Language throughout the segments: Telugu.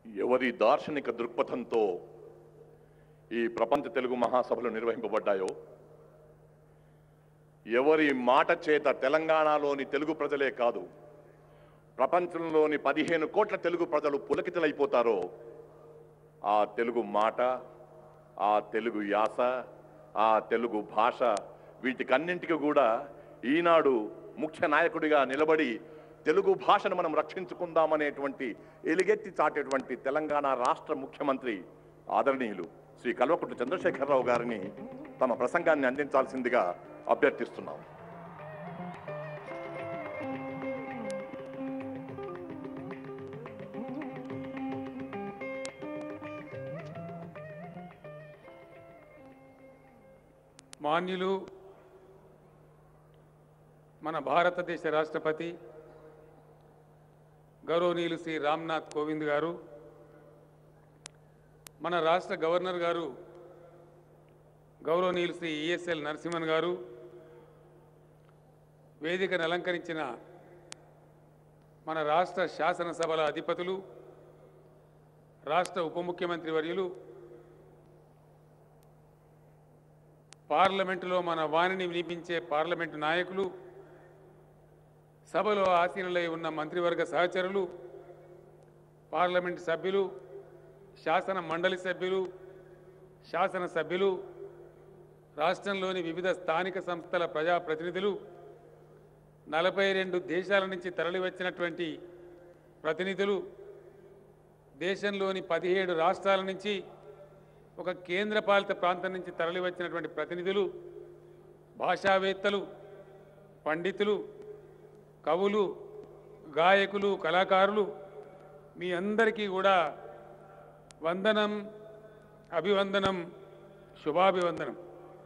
ఎవరి దార్శనిక దృక్పథంతో ఈ ప్రపంచ తెలుగు మహాసభలు నిర్వహింపబడ్డాయో ఎవరి మాట చేత తెలంగాణలోని తెలుగు ప్రజలే కాదు ప్రపంచంలోని పదిహేను కోట్ల తెలుగు ప్రజలు పులకితలైపోతారో ఆ తెలుగు మాట ఆ తెలుగు యాస ఆ తెలుగు భాష వీటికన్నింటికి కూడా ఈనాడు ముఖ్య నాయకుడిగా నిలబడి తెలుగు భాషను మనం రక్షించుకుందామనేటువంటి ఎలుగెత్తి చాటేటువంటి తెలంగాణ రాష్ట్ర ముఖ్యమంత్రి ఆదరణీయులు శ్రీ కల్వకుంట్ల చంద్రశేఖరరావు గారిని తమ ప్రసంగాన్ని అందించాల్సిందిగా అభ్యర్థిస్తున్నాం మాన్యులు మన భారతదేశ రాష్ట్రపతి గౌరవనీయులు శ్రీ రామ్నాథ్ కోవింద్ గారు మన రాష్ట్ర గవర్నర్ గారు గౌరవనీయులు శ్రీ ఈఎస్ఎల్ నరసింహన్ గారు వేదికను అలంకరించిన మన రాష్ట్ర శాసనసభల అధిపతులు రాష్ట్ర ఉప ముఖ్యమంత్రి వర్యులు పార్లమెంటులో మన వాణిని వినిపించే పార్లమెంటు నాయకులు సభలో ఆసీనులై ఉన్న మంత్రివర్గ సహచరులు పార్లమెంటు సభ్యులు శాసన మండలి సభ్యులు శాసన సభ్యులు రాష్ట్రంలోని వివిధ స్థానిక సంస్థల ప్రజాప్రతినిధులు నలభై రెండు దేశాల నుంచి తరలివచ్చినటువంటి ప్రతినిధులు దేశంలోని పదిహేడు రాష్ట్రాల నుంచి ఒక కేంద్రపాలిత ప్రాంతం నుంచి తరలివచ్చినటువంటి ప్రతినిధులు భాషావేత్తలు పండితులు కవులు గాయకులు కళాకారులు మీ అందరికీ కూడా వందనం అభివందనం శుభాభివందనం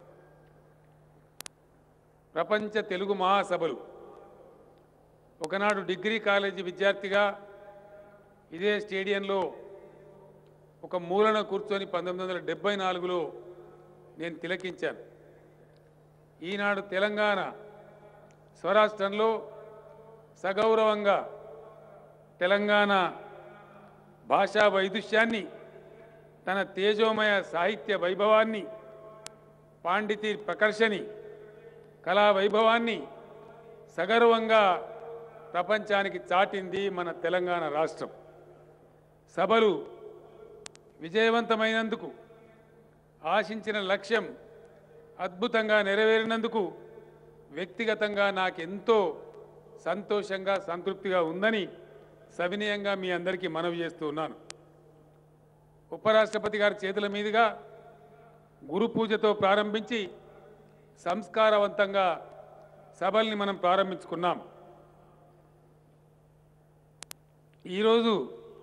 ప్రపంచ తెలుగు మహాసభలు ఒకనాడు డిగ్రీ కాలేజీ విద్యార్థిగా ఇదే స్టేడియంలో ఒక మూలన కూర్చొని పంతొమ్మిది వందల డెబ్బై నాలుగులో నేను తిలకించాను ఈనాడు తెలంగాణ స్వరాష్ట్రంలో సగౌరవంగా తెలంగాణ భాషా వైదుష్యాన్ని తన తేజోమయ సాహిత్య వైభవాన్ని పాండితి ప్రకర్షని కళా వైభవాన్ని సగర్వంగా ప్రపంచానికి చాటింది మన తెలంగాణ రాష్ట్రం సభలు విజయవంతమైనందుకు ఆశించిన లక్ష్యం అద్భుతంగా నెరవేరినందుకు వ్యక్తిగతంగా నాకెంతో సంతోషంగా సంతృప్తిగా ఉందని సవినయంగా మీ అందరికీ మనవి చేస్తూ ఉన్నాను ఉపరాష్ట్రపతి గారి చేతుల మీదుగా గురు పూజతో ప్రారంభించి సంస్కారవంతంగా సభల్ని మనం ప్రారంభించుకున్నాం ఈరోజు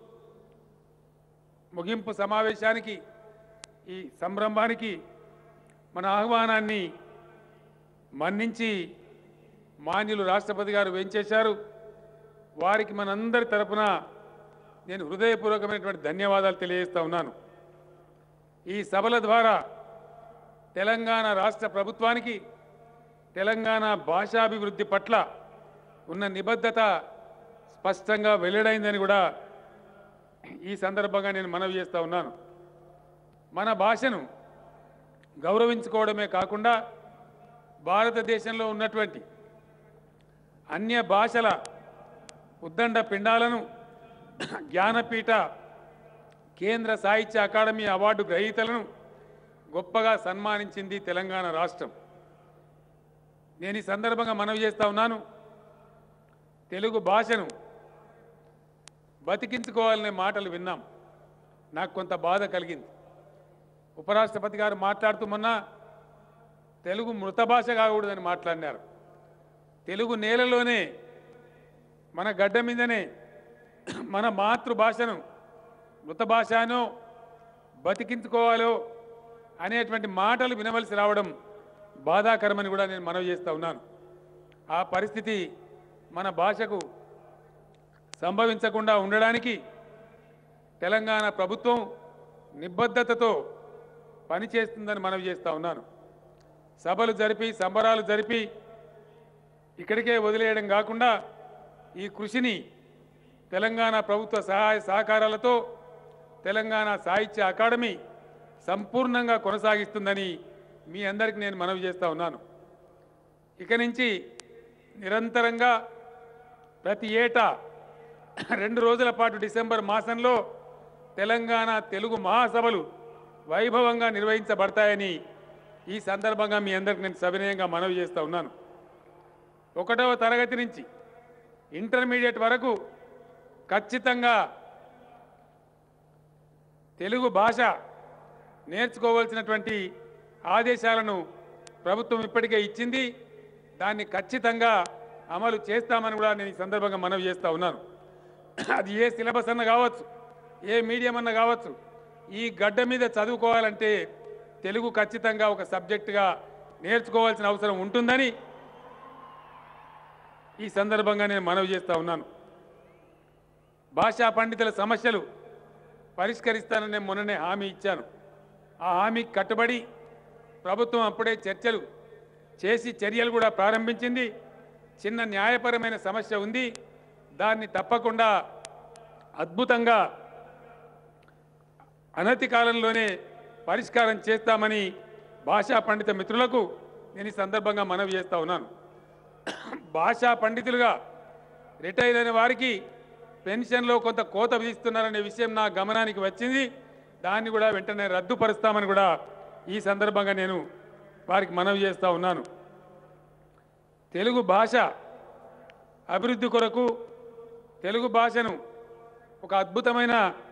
ముగింపు సమావేశానికి ఈ సంరంభానికి మన ఆహ్వానాన్ని మన్నించి మాన్యులు రాష్ట్రపతి గారు వేంచేశారు వారికి మనందరి తరపున నేను హృదయపూర్వకమైనటువంటి ధన్యవాదాలు తెలియజేస్తా ఉన్నాను ఈ సభల ద్వారా తెలంగాణ రాష్ట్ర ప్రభుత్వానికి తెలంగాణ భాషాభివృద్ధి పట్ల ఉన్న నిబద్ధత స్పష్టంగా వెల్లడైందని కూడా ఈ సందర్భంగా నేను మనవి చేస్తూ ఉన్నాను మన భాషను గౌరవించుకోవడమే కాకుండా భారతదేశంలో ఉన్నటువంటి అన్య భాషల ఉద్దండ పిండాలను జ్ఞానపీఠ కేంద్ర సాహిత్య అకాడమీ అవార్డు గ్రహీతలను గొప్పగా సన్మానించింది తెలంగాణ రాష్ట్రం నేను ఈ సందర్భంగా మనవి చేస్తా ఉన్నాను తెలుగు భాషను బతికించుకోవాలనే మాటలు విన్నాం నాకు కొంత బాధ కలిగింది ఉపరాష్ట్రపతి గారు మాట్లాడుతూ మొన్న తెలుగు మృత భాష కాకూడదని మాట్లాడినారు తెలుగు నేలలోనే మన గడ్డ మీదనే మన మాతృభాషను మృత భాషను బతికించుకోవాలో అనేటువంటి మాటలు వినవలసి రావడం బాధాకరమని కూడా నేను మనవి చేస్తూ ఉన్నాను ఆ పరిస్థితి మన భాషకు సంభవించకుండా ఉండడానికి తెలంగాణ ప్రభుత్వం నిబద్ధతతో పనిచేస్తుందని మనవి చేస్తూ ఉన్నాను సభలు జరిపి సంబరాలు జరిపి ఇక్కడికే వదిలేయడం కాకుండా ఈ కృషిని తెలంగాణ ప్రభుత్వ సహాయ సహకారాలతో తెలంగాణ సాహిత్య అకాడమీ సంపూర్ణంగా కొనసాగిస్తుందని మీ అందరికీ నేను మనవి చేస్తా ఉన్నాను ఇక నుంచి నిరంతరంగా ప్రతి ఏటా రెండు రోజుల పాటు డిసెంబర్ మాసంలో తెలంగాణ తెలుగు మహాసభలు వైభవంగా నిర్వహించబడతాయని ఈ సందర్భంగా మీ అందరికి నేను సవినయంగా మనవి చేస్తూ ఉన్నాను ఒకటవ తరగతి నుంచి ఇంటర్మీడియట్ వరకు ఖచ్చితంగా తెలుగు భాష నేర్చుకోవాల్సినటువంటి ఆదేశాలను ప్రభుత్వం ఇప్పటికే ఇచ్చింది దాన్ని ఖచ్చితంగా అమలు చేస్తామని కూడా నేను ఈ సందర్భంగా మనవి చేస్తూ ఉన్నాను అది ఏ సిలబస్ అన్న కావచ్చు ఏ మీడియం అన్న కావచ్చు ఈ గడ్డ మీద చదువుకోవాలంటే తెలుగు ఖచ్చితంగా ఒక సబ్జెక్టుగా నేర్చుకోవాల్సిన అవసరం ఉంటుందని ఈ సందర్భంగా నేను మనవి చేస్తూ ఉన్నాను భాషా పండితుల సమస్యలు పరిష్కరిస్తానని నేను మొన్ననే హామీ ఇచ్చాను ఆ హామీకి కట్టుబడి ప్రభుత్వం అప్పుడే చర్చలు చేసి చర్యలు కూడా ప్రారంభించింది చిన్న న్యాయపరమైన సమస్య ఉంది దాన్ని తప్పకుండా అద్భుతంగా అనతి కాలంలోనే పరిష్కారం చేస్తామని భాషా పండిత మిత్రులకు నేను ఈ సందర్భంగా మనవి చేస్తా ఉన్నాను భాషా పండితులుగా రిటైర్ అయిన వారికి పెన్షన్లో కొంత కోత విధిస్తున్నారనే విషయం నా గమనానికి వచ్చింది దాన్ని కూడా వెంటనే రద్దుపరుస్తామని కూడా ఈ సందర్భంగా నేను వారికి మనవి చేస్తూ ఉన్నాను తెలుగు భాష అభివృద్ధి కొరకు తెలుగు భాషను ఒక అద్భుతమైన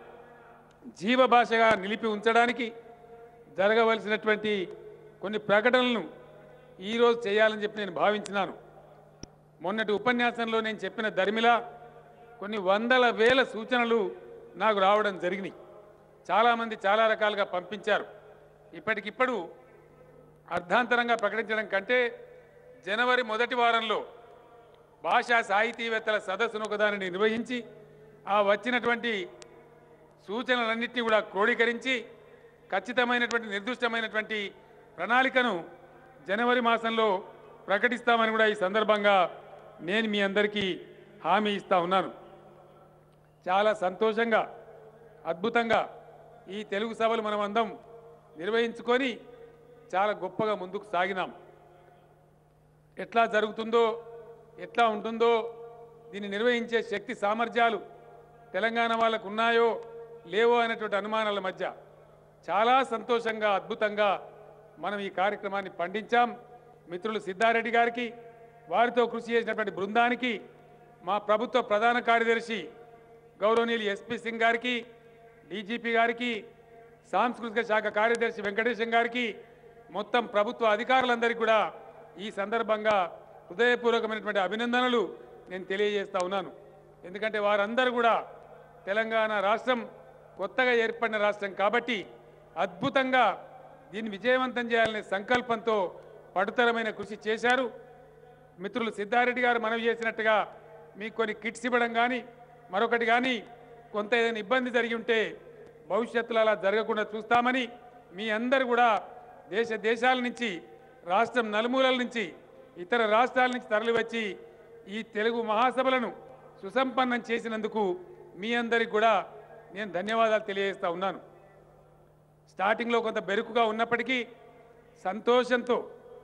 జీవ భాషగా నిలిపి ఉంచడానికి జరగవలసినటువంటి కొన్ని ప్రకటనలను ఈరోజు చేయాలని చెప్పి నేను భావించినాను మొన్నటి ఉపన్యాసంలో నేను చెప్పిన ధర్మిల కొన్ని వందల వేల సూచనలు నాకు రావడం జరిగినాయి చాలామంది చాలా రకాలుగా పంపించారు ఇప్పటికిప్పుడు అర్ధాంతరంగా ప్రకటించడం కంటే జనవరి మొదటి వారంలో భాషా సాహితీవేత్తల సదస్సును ఒకదానిని నిర్వహించి ఆ వచ్చినటువంటి సూచనలన్నింటినీ కూడా క్రోడీకరించి ఖచ్చితమైనటువంటి నిర్దిష్టమైనటువంటి ప్రణాళికను జనవరి మాసంలో ప్రకటిస్తామని కూడా ఈ సందర్భంగా నేను మీ అందరికీ హామీ ఇస్తా ఉన్నాను చాలా సంతోషంగా అద్భుతంగా ఈ తెలుగు సభలు మనం అందం నిర్వహించుకొని చాలా గొప్పగా ముందుకు సాగినాం ఎట్లా జరుగుతుందో ఎట్లా ఉంటుందో దీన్ని నిర్వహించే శక్తి సామర్థ్యాలు తెలంగాణ వాళ్ళకు ఉన్నాయో లేవో అనేటువంటి అనుమానాల మధ్య చాలా సంతోషంగా అద్భుతంగా మనం ఈ కార్యక్రమాన్ని పండించాం మిత్రులు సిద్ధారెడ్డి గారికి వారితో కృషి చేసినటువంటి బృందానికి మా ప్రభుత్వ ప్రధాన కార్యదర్శి గౌరవనీయులు ఎస్పీ సింగ్ గారికి డీజీపీ గారికి సాంస్కృతిక శాఖ కార్యదర్శి వెంకటేశం గారికి మొత్తం ప్రభుత్వ అధికారులందరికీ కూడా ఈ సందర్భంగా హృదయపూర్వకమైనటువంటి అభినందనలు నేను తెలియజేస్తా ఉన్నాను ఎందుకంటే వారందరూ కూడా తెలంగాణ రాష్ట్రం కొత్తగా ఏర్పడిన రాష్ట్రం కాబట్టి అద్భుతంగా దీన్ని విజయవంతం చేయాలనే సంకల్పంతో పడుతరమైన కృషి చేశారు మిత్రులు సిద్ధారెడ్డి గారు మనవి చేసినట్టుగా మీకు కొన్ని కిట్స్ ఇవ్వడం కానీ మరొకటి కానీ కొంత ఏదైనా ఇబ్బంది జరిగి ఉంటే భవిష్యత్తులో అలా జరగకుండా చూస్తామని మీ అందరు కూడా దేశ దేశాల నుంచి రాష్ట్రం నలుమూలల నుంచి ఇతర రాష్ట్రాల నుంచి తరలివచ్చి ఈ తెలుగు మహాసభలను సుసంపన్నం చేసినందుకు మీ అందరికి కూడా నేను ధన్యవాదాలు తెలియజేస్తా ఉన్నాను స్టార్టింగ్లో కొంత బెరుకుగా ఉన్నప్పటికీ సంతోషంతో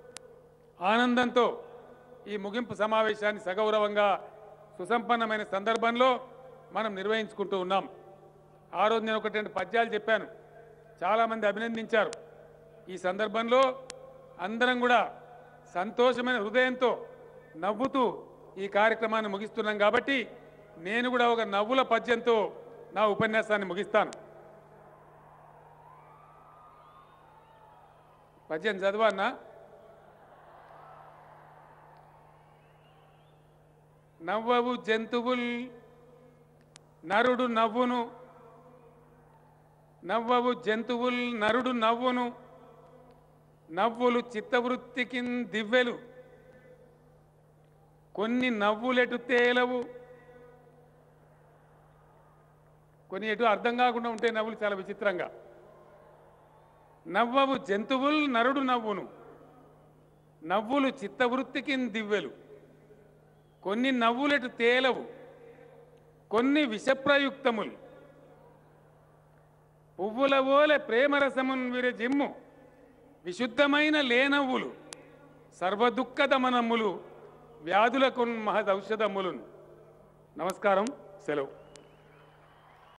ఆనందంతో ఈ ముగింపు సమావేశాన్ని సగౌరవంగా సుసంపన్నమైన సందర్భంలో మనం నిర్వహించుకుంటూ ఉన్నాం ఆ రోజు నేను ఒకటి రెండు పద్యాలు చెప్పాను చాలామంది అభినందించారు ఈ సందర్భంలో అందరం కూడా సంతోషమైన హృదయంతో నవ్వుతూ ఈ కార్యక్రమాన్ని ముగిస్తున్నాం కాబట్టి నేను కూడా ఒక నవ్వుల పద్యంతో నా ఉపన్యాసాన్ని ముగిస్తాను పద్యం చదవన్నా నవ్వవు జంతువుల్ నరుడు నవ్వును నవ్వవు జంతువుల్ నరుడు నవ్వును నవ్వులు చిత్తవృత్తికి దివ్వెలు కొన్ని నవ్వులెటు తేలవు కొన్ని ఎటు అర్థం కాకుండా ఉంటే నవ్వులు చాలా విచిత్రంగా నవ్వవు జంతువుల్ నరుడు నవ్వును నవ్వులు చిత్తవృత్తికి దివ్వెలు కొన్ని నవ్వులెటు తేలవు కొన్ని విషప్రయుక్తములు పువ్వుల ఓలె ప్రేమరసమున్ విరజిమ్ము విశుద్ధమైన లేనవ్వులు సర్వదుఃఖదమనమ్ములు వ్యాధులకు మహదౌషధములు నమస్కారం సెలవు